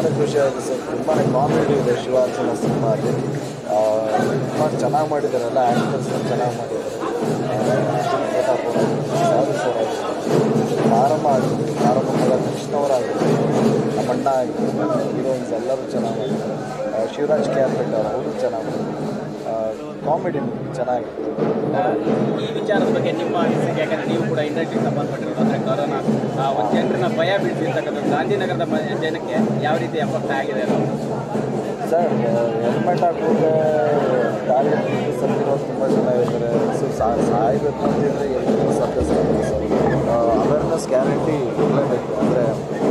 ಖುಷಿ ಆಯಿತು ಸರ್ ತುಂಬಾ ಕಾಮಿಡಿ ಇದೆ ಶಿವಾರ್ಜುನ ಸಿನಿಮಾ ಅಲ್ಲಿ ತುಂಬ ಚೆನ್ನಾಗಿ ಮಾಡಿದ್ದಾರಲ್ಲ ಆ್ಯಕ್ಟರ್ಸ್ ಚೆನ್ನಾಗಿ ಮಾಡಿದ್ದಾರೆ ಅರ್ಜುನ್ ಪ್ರತಾಪ್ ಅವರು ಸರ್ ಆಗಿರ್ಬೋದು ಆರಂಭ ಆಗಿರ್ಬೋದು ಆರಂಭ ಮಗ ಕೃಷ್ಣವರಾಗಿರ್ಬೋದು ನಮ್ಮ ಅಣ್ಣ ಆಗಿರ್ಬೋದು ಹೀರೋಯಿನ್ಸ್ ಎಲ್ಲರೂ ಚೆನ್ನಾಗಿ ಮಾಡಿದ್ದಾರೆ ಆ, ಶಿವರಾಜ್ ಕ್ಯಾರ್ಪೆಟ್ ಅವರು ಅವರು ಚೆನ್ನಾಗಿ ಮಾಡಿದ್ದಾರೆ ಕಾಮಿಡಿ ಚೆನ್ನಾಗಿತ್ತು ಈ ವಿಚಾರದ ಬಗ್ಗೆ ನಿಮ್ಮ ಅನಿಸಿಕೆ ಯಾಕಂದ್ರೆ ನೀವು ಕೂಡ ಇಂಡಸ್ಟ್ರಿಗೆ ಸಂಬಂಧಪಟ್ಟಿರೋದು ಅಂದರೆ ಕೊರೋನಾ ಆ, ಒಂದು ಜನರನ್ನ ಭಯ ಬೀಳ್ತಿರ್ತಕ್ಕಂಥದ್ದು ಗಾಂಧಿನಗರದ ಮ- ಜನಕ್ಕೆ ಯಾವ ರೀತಿ ಎಫೆಕ್ಟ್ ಆಗಿದೆ ಅನ್ನೋದು ಸರ್ ಹೆಲ್ಮೆಟ್ ಹಾಕೋದ್ರೆ ಗಾಡಿ ಸತ್ತಿರೋದು ತುಂಬ ಜನ ಇರ್ತಾರೆ ಸೊ ಸಾಯಬೇಕು ಅಂತಿದ್ರೆ ಎಲ್ಲರೂ ಸತ್ಯ ಸಾಧ್ಯ ಸರ್ ಅವೇರ್ನೆಸ್ ಗ್ಯಾರಂಟಿ ಇರಲೇಬೇಕು ಅಂದರೆ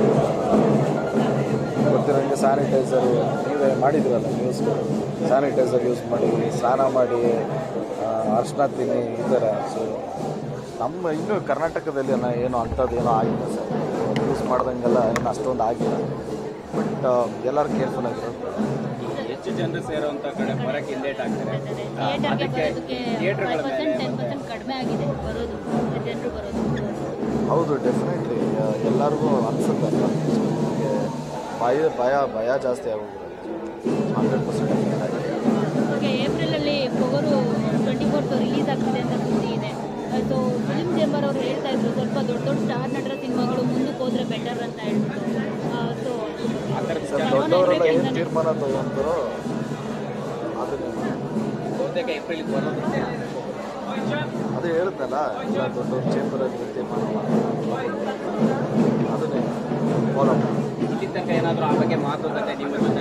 ಗೊತ್ತಿರೋಂಗೆ ಸ್ಯಾನಿಟೈಸರು ನೀವೇ ಮಾಡಿದ್ರಲ್ಲ ನ್ಯೂಸ್ ಸ್ಯಾನಿಟೈಸರ್ ಯೂಸ್ ಮಾಡಿ ಸ್ನಾನ ಮಾಡಿ ಅರ್ಶಿನ ತಿನ್ನಿ ಈ ಥರ ಸೊ ನಮ್ಮ ಇನ್ನೂ ಕರ್ನಾಟಕದಲ್ಲಿ ಏನೋ ಏನೋ ಅಂಥದ್ದು ಏನೋ ಆಗಿಲ್ಲ ಸರ್ ಯೂಸ್ ಮಾಡ್ದಂಗೆಲ್ಲ ಏನು ಅಷ್ಟೊಂದು ಆಗಿಲ್ಲ ಬಟ್ ಎಲ್ಲರೂ ಕೇರ್ಫುಲ್ ಆಗಿರೋದು ಈ ಹೆಚ್ಚು ಜನರು ಸೇರುವಂಥ ಕಡೆ ಬರೋಕ್ಕೆ ಹಿಂದೇಟ್ ಆಗ್ತಾರೆ ಆ, ಥಿಯೇಟರ್ಗೆ ಅದಕ್ಕೆ ಬರೋದಕ್ಕೆ ಥಿಯೇಟರ್ಗಳ ಫೈವ್ ಮೇಲೆ ಪರ್ಸೆಂಟ್ ಟೆನ್ ಮತ್ತೆ ಪರ್ಸೆಂಟ್ ಕಡಿಮೆ ಆಗಿದೆ ಬರೋದು ಜನರು ಬರೋದು ಹೌದು ಡೆಫಿನೆಟ್ಲಿ ಎಲ್ಲರಿಗೂ ಅನಿಸುತ್ತೆ ಅಲ್ವಾ ಸೊ ನಿಮಗೆ ಭಯ ಭಯ ಭಯ ಜಾಸ್ತಿ ಆಗೋಗಿದೆ ಹಂಡ್ರೆಡ್ ಪರ್ಸೆಂಟ್ ಈಗ ಏಪ್ರಿಲಲ್ಲಿ ಪೊಗರು ಟ್ವೆಂಟಿ ಫೋರ್ತ್ ರಿಲೀಸ್ ಆಗ್ತಿದೆ ಅಂತ ಸುದ್ದಿ ಇದೆ ಸೊ ಫಿಲ್ಮ್ ಚೇಂಬರ್ ಅವರು ಹೇಳ್ತಾ ಇದ್ರು ಸ್ವಲ್ಪ ದೊಡ್ಡ ದೊಡ್ಡ ಸ್ಟಾರ್ ನಟರ ಸಿನಿಮಾಗಳು ಮುಂದಕ್ಕೆ ಹೋದ್ರೆ ಬೆಟರ್ ಅಂತ ಹೇಳ್ಬಿಟ್ಟು ಸೊ ಆ ಥರ ಸರ್ ವಿಚಾರ ದೊಡ್ಡವರೆಲ್ಲ ಏನು ತೀರ್ಮಾನ ತಗೊಂಡ್ರು ಅದನ್ನೇ ಮಾಡಿ. ಬಹುತೇಕ ಏಪ್ರಿಲ್ ಬರೋದು ಅದೇ ಹೇಳಿದ್ನಲ್ಲ ಎಲ್ಲ ದೊಡ್ಡವ್ರ ಚೇಂಬರಲ್ಲಿ ತೀರ್ಮಾನ ಮಾಡ್ತಾರೆ ಅದನ್ನೇ ಫಾಲೋ ಮಾಡಿ ಇಲ್ಲಿ ತನಕ ಏನಾದರೂ ಆ ಬಗ್ಗೆ ಮಾತುಕತೆ ನಿಮ್ಮ ಜೊತೆ